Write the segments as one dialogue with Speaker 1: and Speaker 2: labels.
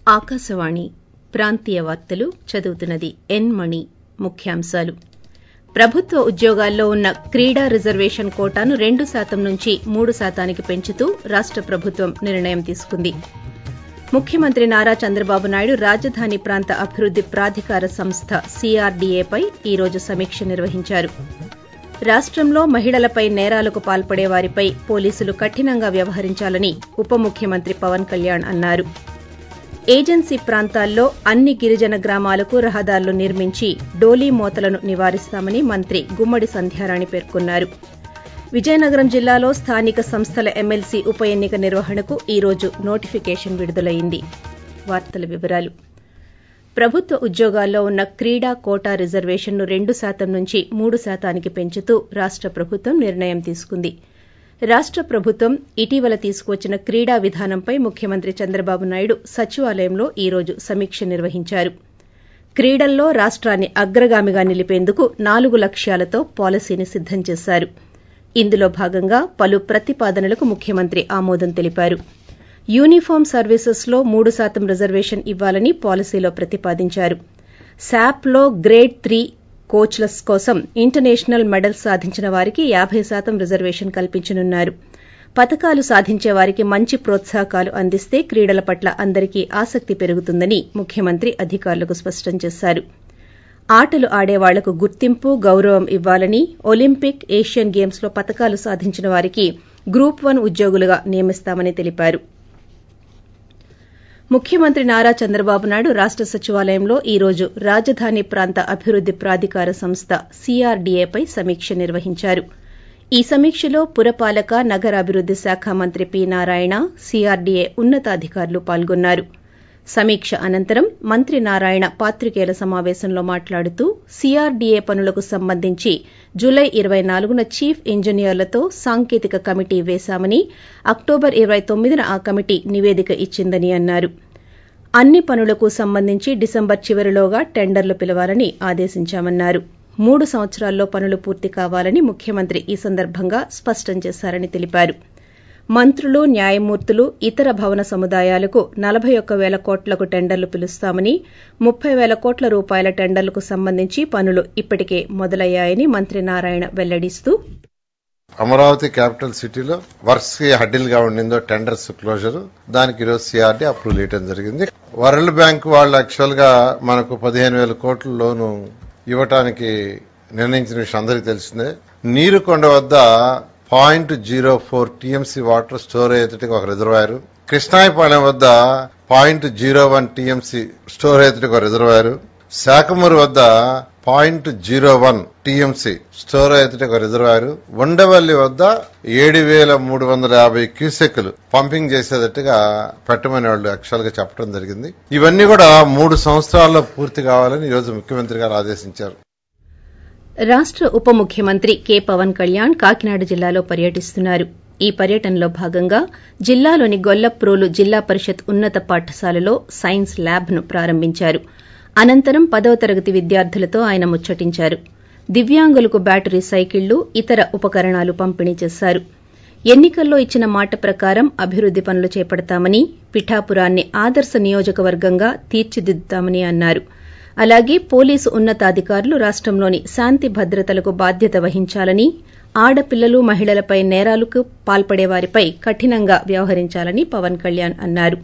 Speaker 1: ఆకాశవాణి ప్రాంతీయ వార్తలు చదువుతున్నది ఎన్ మణి ముఖ్యాంశాలు ప్రభుత్వ ఉద్యోగాల్లో ఉన్న క్రీడా రిజర్వేషన్ కోటాను రెండు శాతం నుంచి మూడు శాతానికి పెంచుతూ రాష్ట ప్రభుత్వం నిర్ణయం తీసుకుంది ముఖ్యమంత్రి నారా చంద్రబాబు నాయుడు రాజధాని ప్రాంత అభివృద్ది ప్రాధికార సంస్థ సీఆర్డీఏపై ఈ రోజు సమీక్ష నిర్వహించారు రాష్టంలో మహిళలపై నేరాలకు పాల్పడే వారిపై పోలీసులు కఠినంగా వ్యవహరించాలని ఉప ముఖ్యమంత్రి పవన్ కళ్యాణ్ అన్నారు ఏజెన్సీ ప్రాంతాల్లో అన్ని గిరిజన గ్రామాలకు రహదారులు నిర్మించి డోలీ మోతలను నివారిస్తామని మంత్రి గుమ్మడి సంధ్యారాణి పేర్కొన్నారు విజయనగరం జిల్లాలో స్థానిక సంస్థల ఎమ్మెల్సీ ఉప ఎన్నిక నిర్వహణకు ఈ రోజు నోటిఫికేషన్ విడుదలైంది వార్తల వివరాలు ప్రభుత్వ ఉద్యోగాల్లో ఉన్న క్రీడా కోటా రిజర్వేషన్ను రెండు శాతం నుంచి మూడు శాతానికి పెంచుతూ రాష్ట ప్రభుత్వం నిర్ణయం తీసుకుంది రాష్ట ప్రభుత్వం ఇటీవల తీసుకువచ్చిన క్రీడా విధానంపై ముఖ్యమంత్రి చంద్రబాబు నాయుడు సచివాలయంలో ఈ రోజు సమీక్ష నిర్వహించారు క్రీడల్లో రాష్టాన్ని అగ్రగామిగా నిలిపేందుకు నాలుగు లక్ష్యాలతో పాలసీని సిద్దం చేశారు ఇందులో భాగంగా పలు ప్రతిపాదనలకు ముఖ్యమంత్రి ఆమోదం తెలిపారు యూనిఫామ్ సర్వీసెస్ లో మూడు శాతం రిజర్వేషన్ ఇవ్వాలని పాలసీలో ప్రతిపాదించారు శాప్లో గ్రేడ్ త్రీ కోచ్ల కోసం ఇంటర్నేషనల్ మెడల్స్ సాధించిన వారికి యాబై శాతం రిజర్వేషన్ కల్పించనున్నారు పతకాలు సాధించే వారికి మంచి ప్రోత్సాహకాలు అందిస్తే క్రీడల పట్ల అందరికీ ఆసక్తి పెరుగుతుందని ముఖ్యమంత్రి అధికారులకు స్పష్టం చేశారు ఆటలు ఆడేవాళ్లకు గుర్తింపు గౌరవం ఇవ్వాలని ఒలింపిక్ ఏషియన్ గేమ్స్ లో పతకాలు సాధించిన వారికి గ్రూప్ వన్ ఉద్యోగులుగా నియమిస్తామని తెలిపారు ముఖ్యమంత్రి నారా చంద్రబాబు నాయుడు రాష్ట సచివాలయంలో ఈ రోజు రాజధాని ప్రాంత అభివృద్ది ప్రాధికార సంస్థ సీఆర్డీఏపై సమీక్ష నిర్వహించారు ఈ సమీక్షలో పురపాలక నగరాభివృద్ది శాఖ మంత్రి పి నారాయణ సీఆర్డీఏ ఉన్నతాధికారులు పాల్గొన్నారు సమీక్ష అనంతరం మంత్రి నారాయణ పాత్రికేయుల సమావేశంలో మాట్లాడుతూ సీఆర్డీఏ పనులకు సంబంధించి జులై ఇరవై నాలుగున చీఫ్ ఇంజనీర్లతో సాంకేతిక కమిటీ వేశామని అక్టోబర్ ఇరవై తొమ్మిదిన ఆ కమిటీ నివేదిక ఇచ్చిందని అన్నారు అన్ని పనులకు సంబంధించి డిసెంబర్ చివరిలోగా టెండర్లు పిలవాలని ఆదేశించామన్నారు మూడు సంవత్సరాల్లో పనులు పూర్తి కావాలని ముఖ్యమంత్రి ఈ సందర్భంగా స్పష్టం చేశారని తెలిపారు మంత్రులు న్యాయమూర్తులు ఇతర భవన సముదాయాలకు నలభై ఒక్క పేల కోట్లకు టెండర్లు పిలుస్తామని ముప్పై పేల కోట్ల రూపాయల టెండర్లకు సంబంధించి పనులు ఇప్పటికే మొదలయ్యాయని మంత్రి నారాయణ వెల్లడిస్తూ
Speaker 2: అమరావతి క్యాపిటల్ సిటీలో వర్క్స్ కి హడ్డిల్ గా ఉండిందో టెండర్స్ క్లోజర్ దానికి ఈరోజు సిఆర్డీ అప్రూవల్ ఇవ్వడం జరిగింది వరల్డ్ బ్యాంక్ వాళ్ళు యాక్చువల్ గా మనకు పదిహేను వేల కోట్ల లోను ఇవ్వటానికి నిర్ణయించిన విషయం అందరికీ తెలిసిందే నీరుకొండ వద్ద point zero four TMC water store అయ్యేటట్టుగా ఒక రిజర్వాయర్ కృష్ణాయపాలెం వద్ద point zero one TMC store అయ్యేటట్టుగా ఒక రిజర్వాయర్ శాఖమూరు వద్ద point zero one TMC store అయ్యేటట్టుగా ఒక రిజర్వాయర్ ఉండవల్లి వద్ద ఏడు వేల మూడు వందల యాభై క్యూసెక్లు పంపింగ్ చేసేటట్టుగా పెట్టమని వాళ్ళు యాక్చువల్ గా చెప్పడం జరిగింది ఇవన్నీ కూడా మూడు సంవత్సరాల్లో పూర్తి కావాలని ఈరోజు ముఖ్యమంత్రి గారు ఆదేశించారు
Speaker 1: రాష్ట ఉప ముఖ్యమంత్రి కె పవన్ కళ్యాణ్ కాకినాడ జిల్లాలో పర్యటిస్తున్నారు ఈ పర్యటనలో భాగంగా జిల్లాలోని గొల్లప్రోలు జిల్లా పరిషత్ ఉన్నత పాఠశాలలో సైన్స్ ల్యాబ్ ను ప్రారంభించారు అనంతరం పదవ తరగతి విద్యార్థులతో ఆయన ముచ్చటించారు దివ్యాంగులకు బ్యాటరీ సైకిళ్లు ఇతర ఉపకరణాలు పంపిణీ చేశారు ఎన్నికల్లో ఇచ్చిన మాట ప్రకారం అభివృద్ది పనులు చేపడతామని పిఠాపురాన్ని ఆదర్శ నియోజకవర్గంగా తీర్చిదిద్దుతామని అన్నారు అలాగే పోలీసు ఉన్నతాధికారులు రాష్టంలోని శాంతి భద్రతలకు బాధ్యత వహించాలని ఆడపిల్లలు మహిళలపై నేరాలకు పాల్పడే వారిపై కఠినంగా వ్యవహరించాలని పవన్ కళ్యాణ్ అన్నారు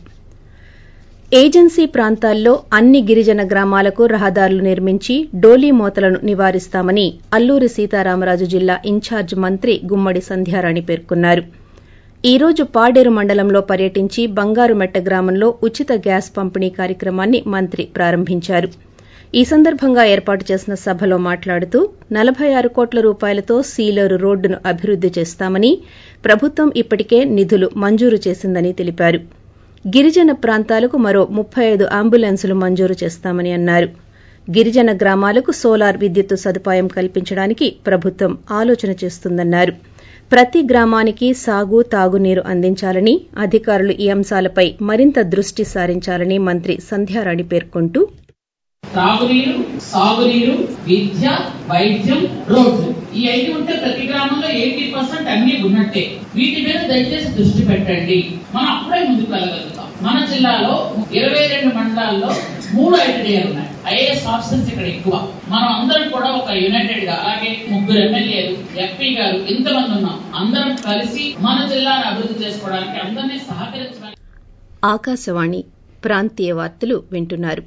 Speaker 1: ఏజెన్సీ ప్రాంతాల్లో అన్ని గిరిజన గ్రామాలకు రహదారులు నిర్మించి డోలీ మోతలను నివారిస్తామని అల్లూరి సీతారామరాజు జిల్లా ఇన్ఛార్జ్ మంత్రి గుమ్మడి సంధ్యారాణి పేర్కొన్నారు ఈ రోజు పాడేరు మండలంలో పర్యటించి బంగారుమెట్ట గ్రామంలో ఉచిత గ్యాస్ పంపిణీ కార్యక్రమాన్ని మంత్రి ప్రారంభించారు ఈ సందర్భంగా ఏర్పాటు చేసిన సభలో మాట్లాడుతూ నలభై ఆరు కోట్ల రూపాయలతో సీలేరు రోడ్డును అభివృద్ది చేస్తామని ప్రభుత్వం ఇప్పటికే నిధులు మంజూరు చేసిందని తెలిపారు గిరిజన ప్రాంతాలకు మరో ముప్పై ఐదు అంబులెన్సులు మంజూరు చేస్తామని అన్నారు గిరిజన గ్రామాలకు సోలార్ విద్యుత్తు సదుపాయం కల్పించడానికి ప్రభుత్వం ఆలోచన చేస్తుందన్నారు ప్రతి గ్రామానికి సాగు తాగునీరు అందించాలని అధికారులు ఈ అంశాలపై మరింత దృష్టి సారించాలని మంత్రి సంధ్యారాణి పేర్కొంటూ
Speaker 3: తాగునీరు సాగునీరు విద్య వైద్యం రోడ్లు ఈ ఐదు ఉంటే ప్రతి గ్రామంలో ఎయిటీ పర్సెంట్ అన్ని ఉన్నట్టే వీటి మీద దయచేసి దృష్టి పెట్టండి మనం అప్పుడే ముందుకు వెళ్ళగలుగుతాం మన జిల్లాలో ఇరవై రెండు మండలాల్లో మూడు ఐటీడీఏలు ఉన్నాయి ఐఏఎస్ ఆఫీసర్స్ ఇక్కడ ఎక్కువ మనం అందరం కూడా ఒక యునైటెడ్ గా అలాగే ముగ్గురు ఎమ్మెల్యేలు ఎంపీ గారు ఇంతమంది ఉన్నాం అందరం కలిసి మన జిల్లాను అభివృద్ధి చేసుకోవడానికి అందరినీ సహకరించడానికి
Speaker 1: ఆకాశవాణి ప్రాంతీయ వార్తలు వింటున్నారు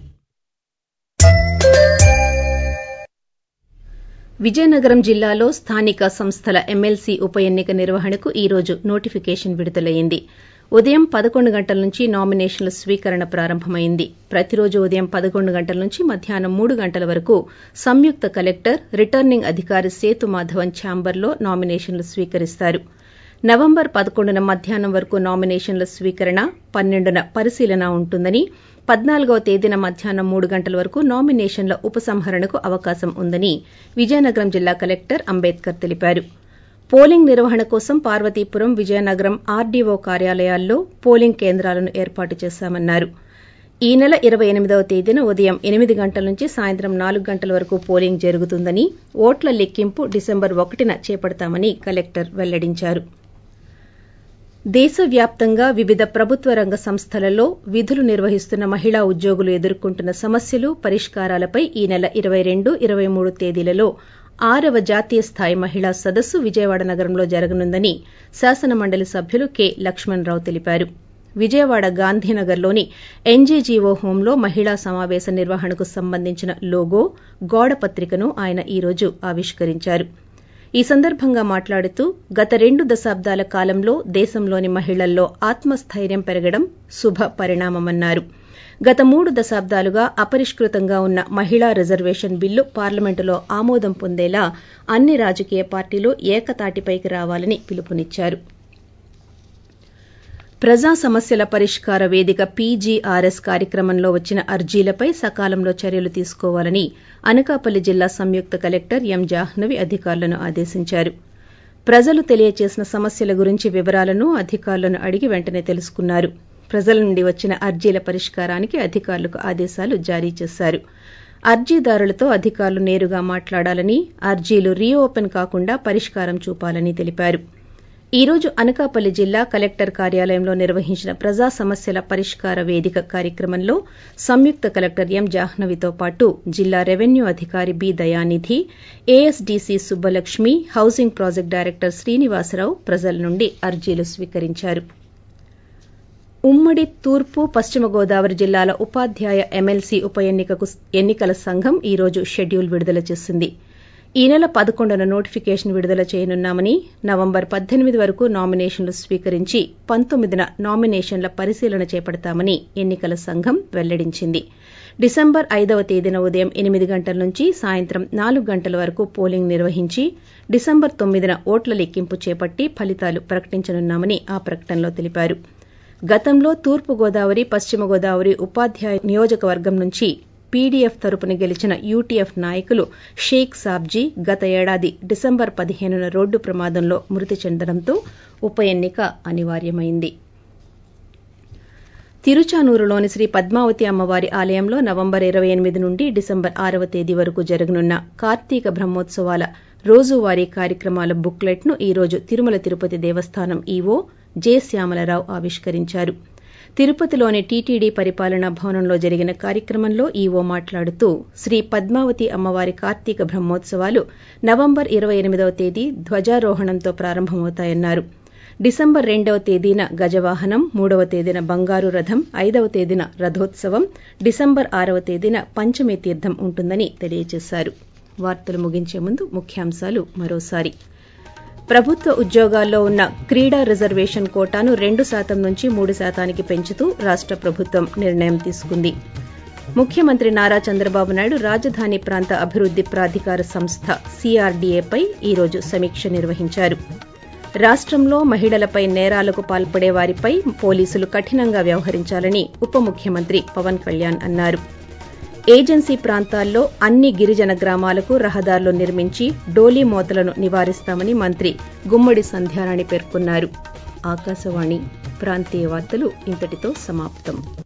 Speaker 1: విజయనగరం జిల్లాలో స్థానిక సంస్థల ఎమ్మెల్సీ ఉప ఎన్నిక నిర్వహణకు ఈ రోజు నోటిఫికేషన్ విడుదలయ్యింది ఉదయం పదకొండు గంటల నుంచి నామినేషన్ల స్వీకరణ ప్రారంభమైంది ప్రతిరోజు ఉదయం పదకొండు గంటల నుంచి మధ్యాహ్నం మూడు గంటల వరకు సంయుక్త కలెక్టర్ రిటర్నింగ్ అధికారి సేతు మాధవన్ ఛాంబర్లో నామినేషన్లు స్వీకరిస్తారు నవంబర్ పదకొండున మధ్యాహ్నం వరకు నామినేషన్ల స్వీకరణ పన్నెండున పరిశీలన ఉంటుందని పద్నాలుగవ తేదీన మధ్యాహ్నం మూడు గంటల వరకు నామినేషన్ల ఉపసంహరణకు అవకాశం ఉందని విజయనగరం జిల్లా కలెక్టర్ అంబేద్కర్ తెలిపారు పోలింగ్ నిర్వహణ కోసం పార్వతీపురం విజయనగరం ఆర్డీఓ కార్యాలయాల్లో పోలింగ్ కేంద్రాలను ఏర్పాటు చేశామన్నారు ఈ నెల ఇరవై ఎనిమిదవ తేదీన ఉదయం ఎనిమిది గంటల నుంచి సాయంత్రం నాలుగు గంటల వరకు పోలింగ్ జరుగుతుందని ఓట్ల లెక్కింపు డిసెంబర్ ఒకటిన చేపడతామని కలెక్టర్ వెల్లడించారు దేశవ్యాప్తంగా వివిధ ప్రభుత్వ రంగ సంస్థలలో విధులు నిర్వహిస్తున్న మహిళా ఉద్యోగులు ఎదుర్కొంటున్న సమస్యలు పరిష్కారాలపై ఈ నెల ఇరవై రెండు ఇరవై మూడు తేదీలలో ఆరవ జాతీయ స్థాయి మహిళా సదస్సు విజయవాడ నగరంలో జరగనుందని శాసనమండలి సభ్యులు కె లక్ష్మణరావు తెలిపారు విజయవాడ గాంధీనగర్లోని ఎన్జీజీఓ హోంలో మహిళా సమావేశ నిర్వహణకు సంబంధించిన లోగో గోడ పత్రికను ఆయన ఈ రోజు ఆవిష్కరించారు ఈ సందర్భంగా మాట్లాడుతూ గత రెండు దశాబ్దాల కాలంలో దేశంలోని మహిళల్లో ఆత్మస్థైర్యం పెరగడం శుభ పరిణామమన్నారు గత మూడు దశాబ్దాలుగా అపరిష్కృతంగా ఉన్న మహిళా రిజర్వేషన్ బిల్లు పార్లమెంటులో ఆమోదం పొందేలా అన్ని రాజకీయ పార్టీలు ఏకతాటిపైకి రావాలని పిలుపునిచ్చారు ప్రజా సమస్యల పరిష్కార వేదిక పీజీఆర్ఎస్ కార్యక్రమంలో వచ్చిన అర్జీలపై సకాలంలో చర్యలు తీసుకోవాలని అనకాపల్లి జిల్లా సంయుక్త కలెక్టర్ ఎం జాహ్నవి అధికారులను ఆదేశించారు ప్రజలు తెలియచేసిన సమస్యల గురించి వివరాలను అధికారులను అడిగి వెంటనే తెలుసుకున్నారు ప్రజల నుండి వచ్చిన అర్జీల పరిష్కారానికి అధికారులకు ఆదేశాలు జారీ చేశారు అర్జీదారులతో అధికారులు నేరుగా మాట్లాడాలని అర్జీలు రీఓపెన్ కాకుండా పరిష్కారం చూపాలని తెలిపారు ఈ రోజు అనకాపల్లి జిల్లా కలెక్టర్ కార్యాలయంలో నిర్వహించిన ప్రజా సమస్యల పరిష్కార వేదిక కార్యక్రమంలో సంయుక్త కలెక్టర్ ఎం జాహ్నవితో పాటు జిల్లా రెవెన్యూ అధికారి B Dayanidhi ASDC Subbalakshmi housing project director Srinivasa Rao ప్రజల నుండి అర్జీలు స్వీకరించారు ఉమ్మడి తూర్పు పశ్చిమ గోదావరి జిల్లాల ఉపాధ్యాయ ఎమ్మెల్సీ ఉప ఎన్నికకు ఎన్నికల సంఘం ఈ రోజు షెడ్యూల్ విడుదల చేసింది ఈ నెల పదకొండున నోటిఫికేషన్ విడుదల చేయనున్నామని నవంబర్ పద్దెనిమిది వరకు నామినేషన్లు స్వీకరించి పంతొమ్మిదిన నామినేషన్ల పరిశీలన చేపడతామని ఎన్నికల సంఘం వెల్లడించింది డిసెంబర్ ఐదవ తేదీన ఉదయం ఎనిమిది గంటల నుంచి సాయంత్రం నాలుగు గంటల వరకు పోలింగ్ నిర్వహించి డిసెంబర్ తొమ్మిదిన ఓట్ల లెక్కింపు చేపట్టి ఫలితాలు ప్రకటించనున్నామని ఆ ప్రకటనలో తెలిపారు గతంలో తూర్పు గోదావరి పశ్చిమ గోదావరి ఉపాధ్యాయ నియోజకవర్గం నుంచి పీడీఎఫ్ తరపున గెలిచిన యూటీఎఫ్ నాయకులు షేక్ సాబ్జీ గత ఏడాది డిసెంబర్ పదిహేనున రోడ్డు ప్రమాదంలో మృతి చెందడంతో ఉప ఎన్నిక అనివార్యమైంది తిరుచానూరులోని శ్రీ పద్మావతి అమ్మవారి ఆలయంలో నవంబర్ ఇరవై ఎనిమిది నుండి డిసెంబర్ ఆరవ తేదీ వరకు జరగనున్న కార్తీక బ్రహ్మోత్సవాల రోజువారీ కార్యక్రమాల బుక్లెట్ ను ఈ రోజు తిరుమల తిరుపతి దేవస్థానం ఈవో జె శ్యామలరావు ఆవిష్కరించారు తిరుపతిలోని టీటీడీ పరిపాలనా భవనంలో జరిగిన కార్యక్రమంలో ఈవో మాట్లాడుతూ శ్రీ పద్మావతి అమ్మవారి కార్తీక బ్రహ్మోత్సవాలు నవంబర్ ఇరవై ఎనిమిదవ తేదీ ధ్వజారోహణంతో ప్రారంభమవుతాయన్నారు డిసెంబర్ రెండవ తేదీన గజవాహనం మూడవ తేదీన బంగారు రథం ఐదవ తేదీన రథోత్సవం డిసెంబర్ ఆరవ తేదీన పంచమి తీర్థం ఉంటుందని తెలియజేశారు వార్తలు ముగించే ముందు ముఖ్యాంశాలు మరోసారి ప్రభుత్వ ఉద్యోగాల్లో ఉన్న క్రీడా రిజర్వేషన్ కోటాను రెండు శాతం నుంచి మూడు శాతానికి పెంచుతూ రాష్ట ప్రభుత్వం నిర్ణయం తీసుకుంది ముఖ్యమంత్రి నారా చంద్రబాబు నాయుడు రాజధాని ప్రాంత అభివృద్ది ప్రాధికార సంస్థ సీఆర్డీఏపై ఈరోజు సమీక్ష నిర్వహించారు రాష్టంలో మహిళలపై నేరాలకు పాల్పడే వారిపై పోలీసులు కఠినంగా వ్యవహరించాలని ఉప ముఖ్యమంత్రి పవన్ కళ్యాణ్ అన్నారు ఏజెన్సీ ప్రాంతాల్లో అన్ని గిరిజన గ్రామాలకు రహదారులు నిర్మించి డోలీ మోతలను నివారిస్తామని మంత్రి గుమ్మడి సంధ్యారాణి పేర్కొన్నారు ఆకాశవాణి ప్రాంతీయ వార్తలు ఇంతటితో సమాప్తం